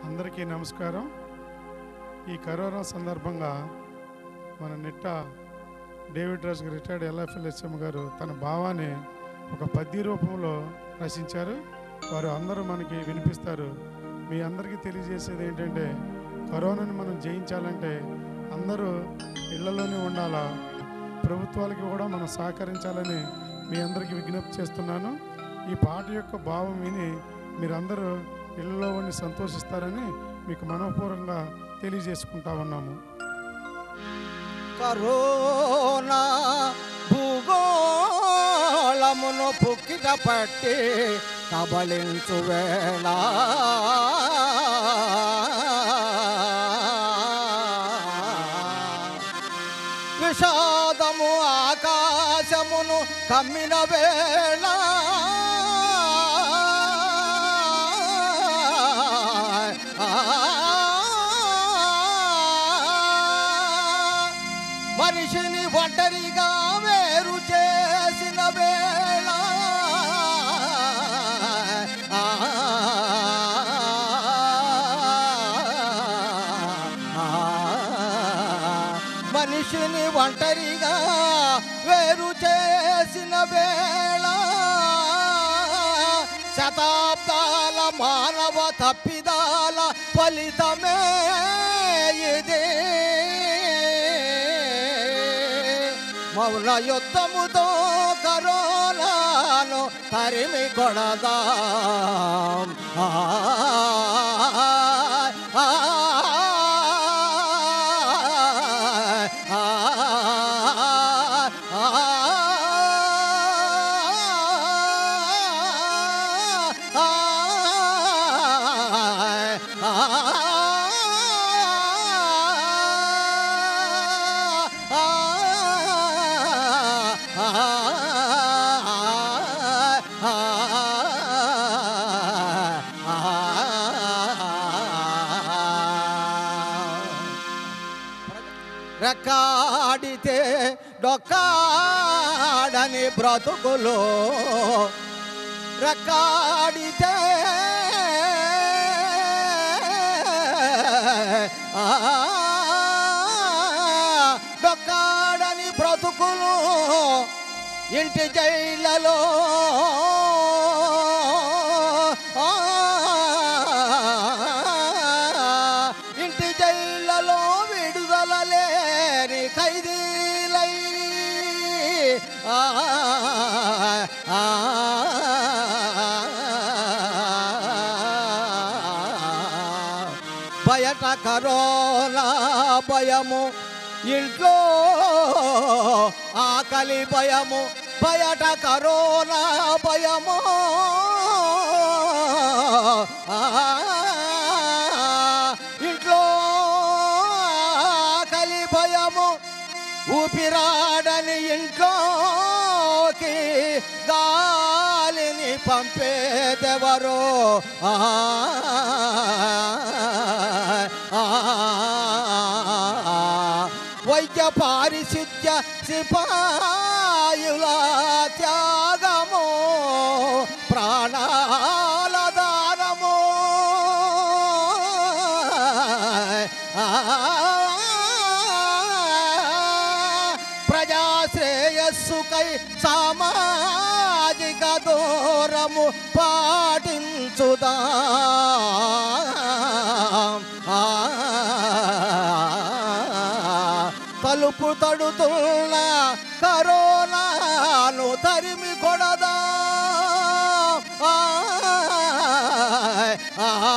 అందరికీ నమస్కారం ఈ కరోనా సందర్భంగా మన నిట్ట డేవిడ్ రాజు రిటైర్డ్ ఎల్ఎఫ్ఎల్ఎస్ఎం గారు తన భావాన్ని ఒక పద్య రూపంలో రచించారు వారు అందరూ మనకి వినిపిస్తారు మీ అందరికీ తెలియజేసేది ఏంటంటే కరోనాని మనం జయించాలంటే అందరూ ఇళ్లలోనే ఉండాలా ప్రభుత్వాలకి కూడా మనం సహకరించాలని మీ అందరికీ విజ్ఞప్తి చేస్తున్నాను ఈ పాట యొక్క భావం విని మీరందరూ ఇళ్ళలో ఉండి సంతోషిస్తారని మీకు మనపూర్వకంగా తెలియజేసుకుంటా ఉన్నాము కరోనా భూగోళమును పుక్కిట పట్టి కబలించు వేళ విషాదము ఆకాశమును కమ్మిన వేళ మనిషిని ఒంటరిగా వేరు చేసిన వేళ మనిషిని ఒంటరిగా వేరు చేసిన వేళ శతాబ్దాల మానవ తప్పిదాల ఫలితమే ఇది మౌన యుద్ధముతో కరోనాను తరిమి కొడదాం ఆ, ఆ, ఆ, రెక్కాడితే డొక్కాడని బ్రతుకులో రెక్కాడితే ఆ, డొక్కాడని బ్రతుకులు ఇంటి జైళ్ళలో ఆ, ఇంటి జైళ్ళలో విడుదల లేని ఖైదీలై ఆ, ఆ, బయట కరోనా భయము ఇంట్లో ఆకలి భయము బయట కరోనా భయము ఆ, ఇంట్లో ఆకలి భయము ఊపిరాడని ఇంట్లోకి గాలిని పంపేదెవరో ఆ, ఆ, వైద్య పారిశుద్ధ్య సిపాయుల త్యాగము ప్రాణాల దానము ప్రజాశ్రేయస్సుకై సామాజిక దూరము పాటించుదా తలుపు తడుతున్న కరోనాను తరిమి కొడదా ఆ, ఆ,